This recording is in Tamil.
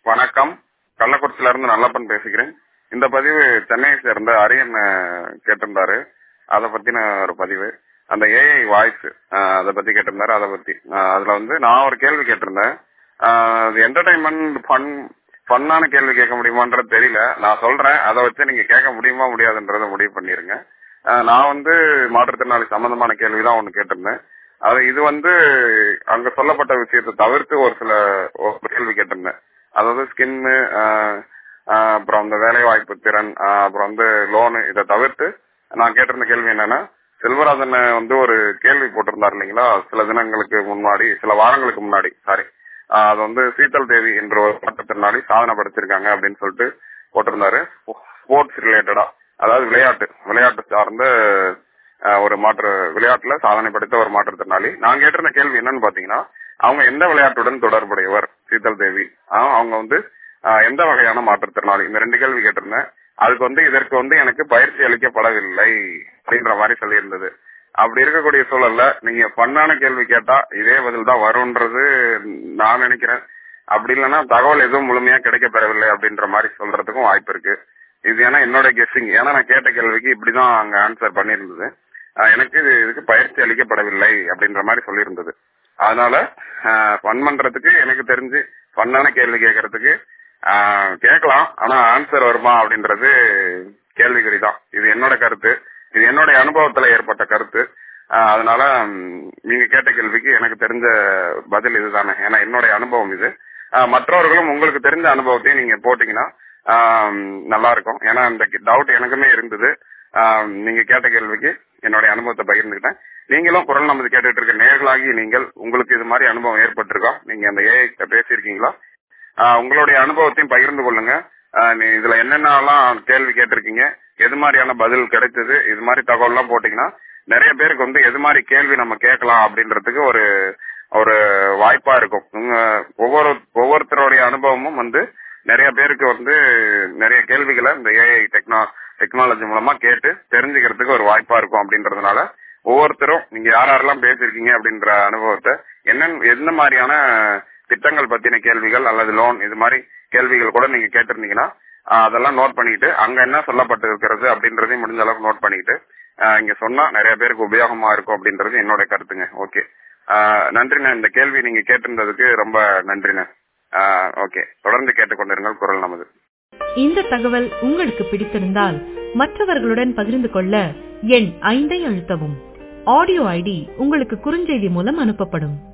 வணக்கம் கள்ளக்குறிச்சியில இருந்து நல்லப்பன் பேசுகிறேன் இந்த பதிவு சென்னையை சேர்ந்த அரியன் அஹ், கேட்டிருந்தாரு அதை பத்தின ஒரு பதிவு அந்த ஏஐ வாய்ஸ் அதை பத்தி கேட்டிருந்தாரு அதை பத்தி அஹ், அதுல வந்து நான் ஒரு கேள்வி கேட்டிருந்தேன் அஹ், அது என்டர்டைன்மெண்ட் ஃபன் ஃபன்னான கேள்வி கேட்க முடியுமான்றது தெரியல நான் சொல்றேன் அதை வச்சு நீங்க கேட்க முடியுமா முடியாதுன்றத முடிவு பண்ணிருங்க அஹ், நான் வந்து மாற்றுத்திறனாளி சம்பந்தமான கேள்வி தான் ஒண்ணு கேட்டிருந்தேன் அது இது வந்து அங்க சொல்லப்பட்ட விஷயத்தை தவிர்த்து ஒரு சில ஒரு கேள்வி கேட்டிருந்தேன் அதாவது ஸ்கின்னு அப்புறம் அந்த வேலை வாய்ப்பு திறன் ஆஹ் அப்புறம் வந்து லோனு இதை தவிர்த்து நான் கேட்டிருந்த கேள்வி என்னன்னா செல்வராஜன் வந்து ஒரு கேள்வி போட்டிருந்தார் இல்லைங்களா சில தினங்களுக்கு முன்னாடி சில வாரங்களுக்கு முன்னாடி சாரி அது வந்து சீத்தல் தேவி என்ற ஒரு மாற்றுத்திறனாளி சாதனை படைச்சிருக்காங்க அப்படின்னு சொல்லிட்டு போட்டிருந்தாரு ஸ்போர்ட்ஸ் ரிலேட்டடா அதாவது விளையாட்டு விளையாட்டு சார்ந்த ஆஹ் ஒரு மாற்று விளையாட்டுல சாதனை படைத்த ஒரு மாற்றுத்திறனாளி நான் கேட்டிருந்த கேள்வி என்னன்னு பாத்தீங்கன்னா அவங்க எந்த விளையாட்டுடன் தொடர்புடையவர் சீதல் தேவி ஆஹ் அவங்க வந்து ஆஹ் எந்த வகையான மாற்றுத்திறனாளி இந்த ரெண்டு கேள்வி கேட்டிருந்தேன் அதுக்கு வந்து இதற்கு வந்து எனக்கு பயிற்சி அளிக்கப்படவில்லை அப்படின்ற மாதிரி சொல்லியிருந்தது அப்படி இருக்கக்கூடிய சூழல்ல நீங்க பண்ணான கேள்வி கேட்டா இதே பதில் தான் வரும்ன்றது நான் நினைக்கிறேன் அப்படி இல்லைன்னா தகவல் எதுவும் முழுமையா கிடைக்க பெறவில்லை அப்படின்ற மாதிரி சொல்றதுக்கும் வாய்ப்பு இருக்கு இது ஏன்னா என்னோட கெஸ்ஸிங் ஏன்னா நான் கேட்ட கேள்விக்கு இப்படிதான் அங்க ஆன்சர் பண்ணியிருந்தது ஆஹ் எனக்கு இது இதுக்கு பயிற்சி அளிக்கப்படவில்லை அப்படின்ற மாதிரி சொல்லியிருந்தது அதனால ஃபன் பண்றதுக்கு எனக்கு தெரிஞ்சு ஃபன்னான கேள்வி கேட்கறதுக்கு ஆஹ் கேட்கலாம் ஆனா ஆன்சர் வருமா அப்படின்றது கேள்விக்குறி தான் இது என்னோட கருத்து இது என்னுடைய அனுபவத்துல ஏற்பட்ட கருத்து ஆஹ் அதனால ம், நீங்க கேட்ட கேள்விக்கு எனக்கு தெரிஞ்ச பதில் இதுதானே ஏன்னா என்னுடைய அனுபவம் இது ஆஹ் மற்றவர்களும் உங்களுக்கு தெரிஞ்ச அனுபவத்தையும் நீங்க போட்டீங்கன்னா ஆஹ் நல்லா இருக்கும் ஏன்னா இந்த டவுட் எனக்குமே இருந்தது ஆஹ் நீங்க கேட்ட கேள்விக்கு என்னுடைய அனுபவத்தை பகிர்ந்துக்கிட்டேன் நீங்களும் குரல் நமது கேட்டுட்டு இருக்க நேர்களாகி நீங்கள் உங்களுக்கு இது மாதிரி அனுபவம் ஏற்பட்டிருக்கா நீங்க அந்த ஏஐ பேசியிருக்கீங்களா ஆஹ் உங்களுடைய அனுபவத்தையும் பகிர்ந்து கொள்ளுங்க ஆஹ் நீ இதுல என்னென்னலாம் கேள்வி கேட்டிருக்கீங்க எது மாதிரியான பதில் கிடைச்சது இது மாதிரி தகவல் எல்லாம் போட்டீங்கன்னா நிறைய பேருக்கு வந்து எது மாதிரி கேள்வி நம்ம கேட்கலாம் அப்படின்றதுக்கு ஒரு ஒரு வாய்ப்பா இருக்கும் உங்க ஒவ்வொரு ஒவ்வொருத்தருடைய அனுபவமும் வந்து நிறைய பேருக்கு வந்து நிறைய கேள்விகளை இந்த ஏஐ டெக்னா டெக்னாலஜி மூலமா கேட்டு தெரிஞ்சுக்கிறதுக்கு ஒரு வாய்ப்பா இருக்கும் அப்படின்றதுனால ஒவ்வொருத்தரும் நீங்க யார் யாரெல்லாம் பேசிருக்கீங்க அப்படின்ற அனுபவத்தை என்ன எந்த மாதிரியான திட்டங்கள் பத்தின கேள்விகள் அல்லது லோன் இது மாதிரி கேள்விகள் கூட நீங்க கேட்டிருந்தீங்கன்னா ஆஹ் அதெல்லாம் நோட் பண்ணிட்டு அங்க என்ன சொல்லப்பட்டு இருக்கிறது அப்படின்றதையும் முடிஞ்ச அளவுக்கு நோட் பண்ணிட்டு ஆஹ் இங்க சொன்னா நிறைய பேருக்கு உபயோகமா இருக்கும் அப்படின்றது என்னோட கருத்துங்க ஓகே நன்றிண்ணே இந்த கேள்வி நீங்க கேட்டிருந்ததுக்கு ரொம்ப நன்றிண்ணே ஓகே தொடர்ந்து கேட்டுக்கொண்டிருங்கள் குரல் நமது இந்த தகவல் உங்களுக்கு பிடித்திருந்தால் மற்றவர்களுடன் பகிர்ந்து கொள்ள எண் ஐந்தை அழுத்தவும் ஆடியோ ஐடி உங்களுக்கு குறுஞ்செய்தி மூலம் அனுப்பப்படும்